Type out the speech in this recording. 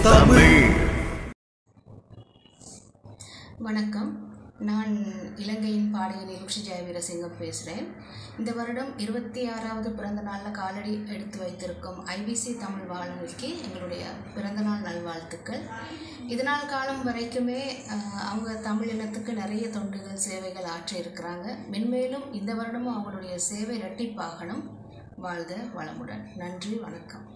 தமிழ் வணக்கம் நான் இலங்கையின் பாடகி நிலுக்ஷி ஜெயவீரசிங்கம் பேசுகிறேன் இந்த வருடம் இருபத்தி ஆறாவது பிறந்த நாளில் காலடி எடுத்து வைத்திருக்கும் ஐபிசி தமிழ் வானொலிக்கு எங்களுடைய பிறந்தநாள் நல்வாழ்த்துக்கள் இதனால் காலம் வரைக்குமே அஹ், அவங்க தமிழ் இனத்துக்கு நிறைய தொண்டுகள் சேவைகள் ஆற்றியிருக்கிறாங்க மென்மேலும் இந்த வருடமும் அவங்களுடைய சேவை இரட்டிப்பாகணும் வாழ்க வளமுடன் நன்றி வணக்கம்